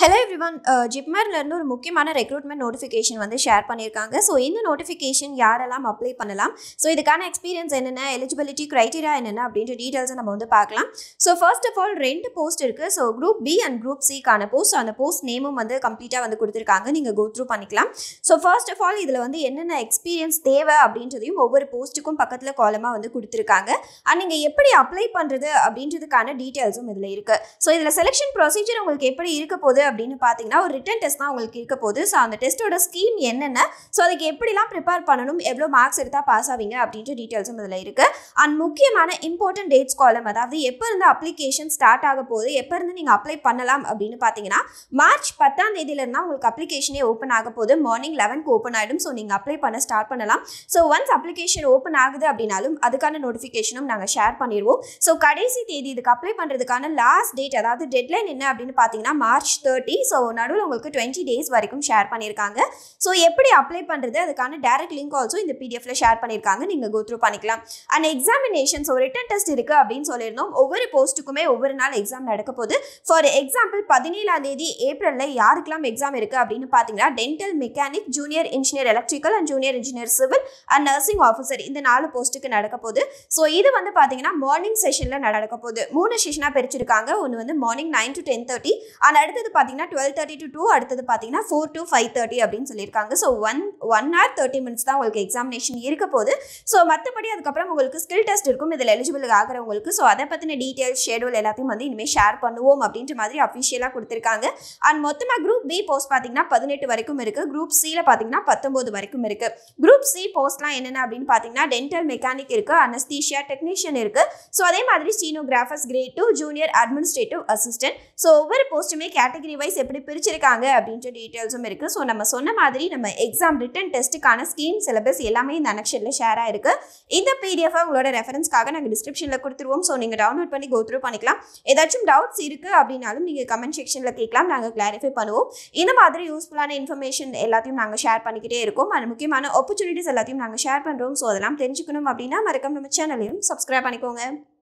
hello everyone ஜிப்மர்லேருந்து ஒரு முக்கியமான ரெக்ரூட்மெண்ட் நோட்டிஃபிகேஷன் வந்து ஷேர் பண்ணியிருக்காங்க ஸோ இந்த நோட்டிஃபிகேஷன் யாரெல்லாம் அப்ளை பண்ணலாம் ஸோ இதுக்கான எக்ஸ்பீரியன்ஸ் என்னென்ன எலிஜிபிலிட்டி க்ரைட்டீரியா என்னென்ன அப்படின்ற டீட்டெயில்ஸை நம்ம வந்து பார்க்கலாம் ஸோ ஃபர்ஸ்ட் ஆஃப் ஆல் ரெண்டு போஸ்ட் இருக்குது so group B and group சிக்கான போஸ்ட் அந்த போஸ்ட் நேமும் வந்து கம்ப்ளீட்டாக வந்து கொடுத்துருக்காங்க நீங்கள் கோ த்ரூ பண்ணிக்கலாம் ஸோ ஃபர்ஸ்ட் ஆஃப் ஆல் இதில் வந்து என்னென்ன எக்ஸ்பீரியன்ஸ் தேவை அப்படின்றதையும் ஒவ்வொரு போஸ்ட்டுக்கும் பக்கத்தில் காலமாக வந்து கொடுத்துருக்காங்க அண்ட் நீங்கள் எப்படி அப்ளை பண்ணுறது அப்படின்றதுக்கான டீட்டெயில்ஸும் இதில் இருக்குது ஸோ இதில் செலெக்ஷன் ப்ரொசீஜர் உங்களுக்கு எப்படி இருக்க போகுது அப்படின்னு பார்த்தீங்கன்னா ஒரு ரிட்டன் டெஸ்ட் தான் உங்களுக்கு இருக்க போகுது ஸோ அந்த டெஸ்ட்டோட ஸ்கீம் என்னென்ன ஸோ அதுக்கு எப்படிலாம் ப்ரிப்பேர் பண்ணணும் எவ்வளோ மார்க்ஸ் எடுத்தால் பாஸ் ஆவீங்க அப்படின்ற டீட்டெயில்ஸும் இதில் இருக்குது அண்ட் முக்கியமான இம்பார்ட்டன்ட் டேட்ஸ் காலம் அதாவது எப்போ இருந்து அப்ளிகேஷன் ஸ்டார்ட் ஆக போகுது எப்போ இருந்து நீங்கள் அப்ளை பண்ணலாம் அப்படின்னு பார்த்தீங்கன்னா மார்ச் பத்தாம் தேதியிலேருந்து உங்களுக்கு அப்ளிகேஷனே ஓப்பன் ஆக போகுது மார்னிங் லெவன்க்கு ஓப்பன் ஆகிடும் ஸோ நீங்கள் அப்ளை பண்ண ஸ்டார்ட் பண்ணலாம் ஸோ ஒன்ஸ் அப்ளிகேஷன் ஓப்பன் ஆகுது அப்படின்னாலும் அதுக்கான நோட்டிஃபிகேஷனும் நாங்கள் ஷேர் பண்ணிடுவோம் ஸோ கடைசி தேதி இதுக்கு அப்ளை பண்ணுறதுக்கான லாஸ்ட் டேட் அதாவது டெட்லைன் என்ன அப்படின்னு பார்த்தீங்கன்னா மார்ச் தேர்ட்டி ஸோ நடுவில் உங்களுக்கு டுவெண்ட்டி டேஸ் வரைக்கும் ஷேர் பண்ணியிருக்காங்க ஸோ எப்படி அப்ளை பண்ணுறது அதுக்கான டேரக்ட் லிங்க் ஆல்சோ இந்த பிடிஎஃப்ல ஷேர் பண்ணியிருக்காங்க நீங்கள் கோ த்ரூ பண்ணிக்கலாம் and examination so written test இருக்குது அப்படின்னு சொல்லியிருந்தோம் ஒவ்வொரு போஸ்ட்டுக்குமே ஒவ்வொரு நாள் எக்ஸாம் நடக்க போகுது ஃபார் எக்ஸாம்பிள் பதினேழாம் தேதி ஏப்ரலில் யாருக்கெல்லாம் எக்ஸாம் இருக்குது அப்படின்னு பார்த்தீங்கன்னா dental mechanic junior engineer electrical and junior engineer civil and nursing officer இந்த நாலு போஸ்ட்டுக்கு நடக்க போகுது ஸோ இது வந்து பார்த்தீங்கன்னா மார்னிங் செஷனில் நடக்க போகுது மூணு செஷனாக பிரிச்சிருக்காங்க ஒன்று வந்து morning nine to ten thirty and அடுத்தது பார்த்தீங்கன்னா டுவெல் தேர்ட்டி டு டூ அடுத்தது பார்த்தீங்கன்னா ஃபோர் டு ஃபைவ் தேர்ட்டி அப்படின்னு சொல்லியிருக்காங்க so one one hour thirty minutes தான் உங்களுக்கு எக்ஸாமினேஷன் இருக்க போகுது ஸோ மற்றபடி அதுக்கப்புறம் உங்களுக்கு ஸ்கில் டெஸ்ட் இருக்கும் இதில் எலிஜிபிள் ஆகிறவங்களுக்கு ஸோ அதை பற்றின டீட்டெயில்ஸ் ஷெடியூல் எல்லாத்தையும் வந்து இனிமேல் ஷேர் பண்ணுவோம் அப்படின்ற மாதிரி அஃபிஷியலாக கொடுத்துருக்காங்க அண்ட் மொத்தமாக குரூப் பி போஸ்ட் பார்த்தீங்கன்னா பதினெட்டு வரைக்கும் இருக்குது குரூப் சியில் பார்த்தீங்கன்னா பத்தொம்போது வரைக்கும் இருக்குது குரூப் சி போஸ்ட்லாம் என்னென்ன அப்படின்னு பார்த்தீங்கன்னா டென்டல் மெக்கானிக் இருக்குது அனஸ்தீஷியா டெக்னீஷியன் இருக்குது ஸோ அதே மாதிரி stenographers grade two junior administrative assistant so ஒவ்வொரு போஸ்ட்டுமே கேட்டகரி வைஸ் எப்படி பிரிச்சிருக்காங்க அப்படின்ற டீட்டெயில்ஸும் இருக்குது ஸோ நம்ம சொன்ன மாதிரி நம்ம எக்ஸாம் ரிட்டன் டெஸ்ட்டுக்கான ஸ்கீம் சிலபஸ் எல்லாமே இந்த அனெக்ஷனில் ஷேர் ஆயிருக்கு இந்த பிடிஎஃப் உங்களோட ரெஃபரன்ஸ்க்காக நாங்கள் டிஸ்கிரிப்ஷனில் கொடுத்துருவோம் ஸோ நீங்கள் டவுன்லோட் பண்ணி கோ த்ரூ பண்ணிக்கலாம் ஏதாச்சும் டவுட்ஸ் இருக்குது அப்படின்னாலும் நீங்கள் கமெண்ட் செக்ஷனில் கேட்கலாம் நாங்கள் கிளாரிஃபை பண்ணுவோம் இந்த மாதிரி யூஸ்ஃபுல்லான இன்ஃபர்மேஷன் எல்லாத்தையும் நாங்கள் ஷேர் பண்ணிக்கிட்டே இருக்கோம் அது முக்கியமான ஆப்பர்ச்சுனிட்டிஸ் எல்லாத்தையும் நாங்கள் ஷேர் பண்ணுறோம் ஸோ அதெல்லாம் தெரிஞ்சுக்கணும் அப்படின்னா மறக்காம நம்ம சேனலையும் சப்ஸ்கிரைப் பண்ணிக்கோங்க